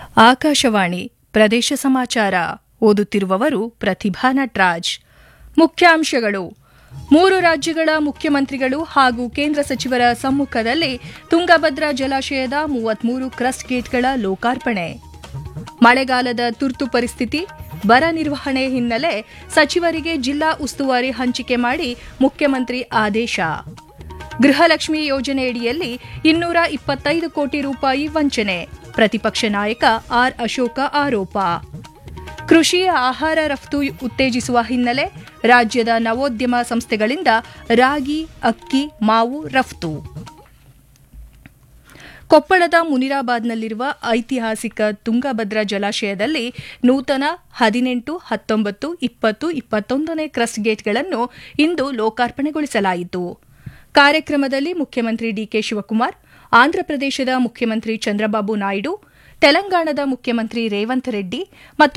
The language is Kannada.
ಆಕಾಶವಾಣಿ ಪ್ರದೇಶ ಸಮಾಚಾರ ಓದುತ್ತಿರುವವರು ಪ್ರತಿಭಾ ನಟ್ರಾಜ್ ಮುಖ್ಯಾಂಶಗಳು ಮೂರು ರಾಜ್ಯಗಳ ಮುಖ್ಯಮಂತ್ರಿಗಳು ಹಾಗೂ ಕೇಂದ್ರ ಸಚಿವರ ಸಮ್ಮುಖದಲ್ಲಿ ತುಂಗಭದ್ರಾ ಜಲಾಶಯದ ಮೂವತ್ಮೂರು ಕ್ರಸ್ಟ್ ಗೇಟ್ಗಳ ಲೋಕಾರ್ಪಣೆ ಮಳೆಗಾಲದ ತುರ್ತು ಪರಿಸ್ಥಿತಿ ಬರ ನಿರ್ವಹಣೆ ಹಿನ್ನೆಲೆ ಸಚಿವರಿಗೆ ಜಿಲ್ಲಾ ಉಸ್ತುವಾರಿ ಹಂಚಿಕೆ ಮಾಡಿ ಮುಖ್ಯಮಂತ್ರಿ ಆದೇಶ ಗೃಹಲಕ್ಷ್ಮಿ ಯೋಜನೆಯಡಿಯಲ್ಲಿ ಇನ್ನೂರ ಇಪ್ಪತ್ತೈದು ಕೋಟಿ ರೂಪಾಯಿ ವಂಚನೆ ಪ್ರತಿಪಕ್ಷ ನಾಯಕ ಆರ್ ಅಶೋಕ ಆರೋಪ ಕೃಷಿ ಆಹಾರ ರಫ್ತು ಉತ್ತೇಜಿಸುವ ಹಿನ್ನೆಲೆ ರಾಜ್ಯದ ನವೋದ್ಯಮ ಸಂಸ್ಥೆಗಳಿಂದ ರಾಗಿ ಅಕ್ಕಿ ಮಾವು ರಫ್ತು ಕೊಪ್ಪಳದ ಮುನಿರಾಬಾದ್ನಲ್ಲಿರುವ ಐತಿಹಾಸಿಕ ತುಂಗಭದ್ರಾ ಜಲಾಶಯದಲ್ಲಿ ನೂತನ ಹದಿನೆಂಟು ಹತ್ತೊಂಬತ್ತು ಇಪ್ಪತ್ತು ಇಪ್ಪತ್ತೊಂದನೇ ಕ್ರಸ್ಟ್ ಗೇಟ್ಗಳನ್ನು ಇಂದು ಲೋಕಾರ್ಪಣೆಗೊಳಿಸಲಾಯಿತು ಕಾರ್ಯಕ್ರಮದಲ್ಲಿ ಮುಖ್ಯಮಂತ್ರಿ ಡಿಕೆ ಶಿವಕುಮಾರ್ ಆಂಧ್ರಪ್ರದೇಶದ ಮುಖ್ಯಮಂತ್ರಿ ಚಂದ್ರಬಾಬು ನಾಯ್ಡು ತೆಲಂಗಾಣದ ಮುಖ್ಯಮಂತ್ರಿ ರೇವಂತ್ ರೆಡ್ಡಿ ಮತ್ತು